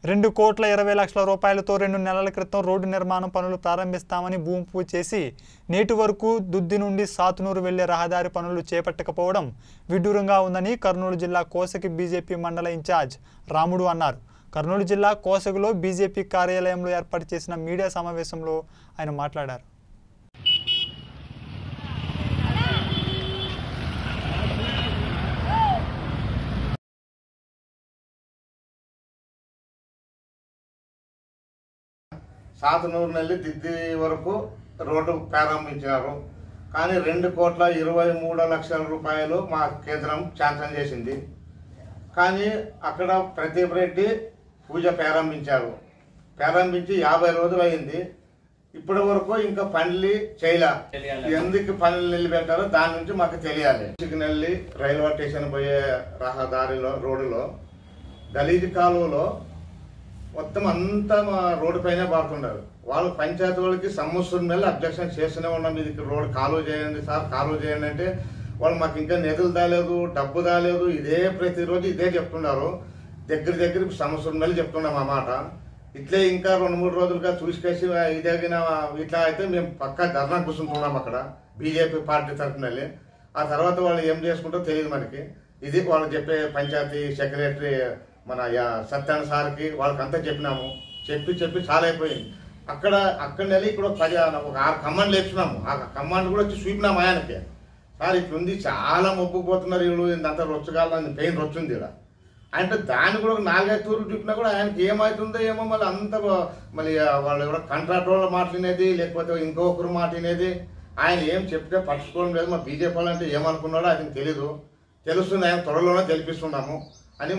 రెండు కోట్ల ఇరవై లక్షల రూపాయలతో రెండు నెలల క్రితం రోడ్డు నిర్మాణం పనులు ప్రారంభిస్తామని భూమి పూజ చేసి నేటి వరకు దుద్ది నుండి సాతునూరు వెళ్లే రహదారి పనులు చేపట్టకపోవడం విడ్డూరంగా ఉందని కర్నూలు జిల్లా కోసకి బీజేపీ మండల ఇన్ఛార్జ్ రాముడు అన్నారు కర్నూలు జిల్లా కోసగులో బీజేపీ కార్యాలయంలో ఏర్పాటు చేసిన మీడియా సమావేశంలో ఆయన మాట్లాడారు సాతనూరు నెల్లి దిద్ది వరకు రోడ్డు ప్రారంభించినారు కానీ రెండు కోట్ల ఇరవై మూడు లక్షల రూపాయలు మా కేంద్రం శాంక్షన్ చేసింది కానీ అక్కడ ప్రదీప్ రెడ్డి పూజ ప్రారంభించారు ప్రారంభించి యాభై రోజులు అయింది ఇప్పటి వరకు ఇంకా పనులు చేయలే ఎందుకు పనులు నిలబెట్టారో దాని నుంచి మాకు తెలియాలి నెల్లి రైల్వే స్టేషన్ పోయే రహదారిలో రోడ్డులో గలీజ్ కాలువలో మొత్తం అంతా మా రోడ్డు పైన పాడుతున్నారు వాళ్ళు పంచాయతీ వాళ్ళకి సంవత్సరం మీద అబ్జెక్షన్ చేస్తూనే ఉన్నాం ఇది రోడ్ కాలువ చేయండి సార్ కాలువ చేయండి అంటే వాళ్ళు మాకు ఇంకా నిధులు దాలేదు డబ్బు దాలేదు ఇదే ప్రతిరోజు ఇదే చెప్తున్నారు దగ్గర దగ్గర ఇప్పుడు సంవత్సరం నెలలు చెప్తున్నాం ఆ మాట ఇట్లే ఇంకా రెండు మూడు రోజులుగా చూసుకేసి ఇదగిన ఇట్లా అయితే మేము పక్కా ధర్నా కూర్చుంటున్నాం అక్కడ బీజేపీ పార్టీ తరఫున వెళ్ళి ఆ తర్వాత వాళ్ళు ఏం చేసుకుంటారో తెలియదు మనకి ఇది వాళ్ళు చెప్పే పంచాయతీ సెక్రటరీ మన యా- సత్యాన సార్కి వాళ్ళకంతా చెప్పినాము చెప్పి చెప్పి చాలా అయిపోయింది అక్కడ అక్కడ వెళ్ళి ఇక్కడ ఒక పది ఒక ఆరు కమాండ్లు వేస్తున్నాము ఆ కమాండ్ కూడా వచ్చి చూపినాము ఆయనకి సార్ ఇట్లా ఉంది చాలా మొబ్బుకుపోతున్నారు వీళ్ళు ఇంతంతా రొచ్చగాలని పెయిన్ రొచ్చుంది ఇక్కడ అంటే దాన్ని కూడా ఒక నాలుగైదు తూర్లు చూపినా కూడా ఆయనకి ఏమవుతుందో ఏమో మళ్ళీ అంత బ- మళ్ళీ ఆ వాళ్ళు ఎవరో కాంట్రాక్టర్ వాళ్ళ మాట వినేది లేకపోతే ఇంకొకరు మాట వినేది ఆయన ఏం చెప్తే పట్టుకోవడం లేదు మా బీజేపీ వాళ్ళు అంటే ఏమనుకున్నాడో ఆయనకు తెలీదు తెలుస్తుంది ఆయన త్వరలోనే తెలిపిస్తున్నాము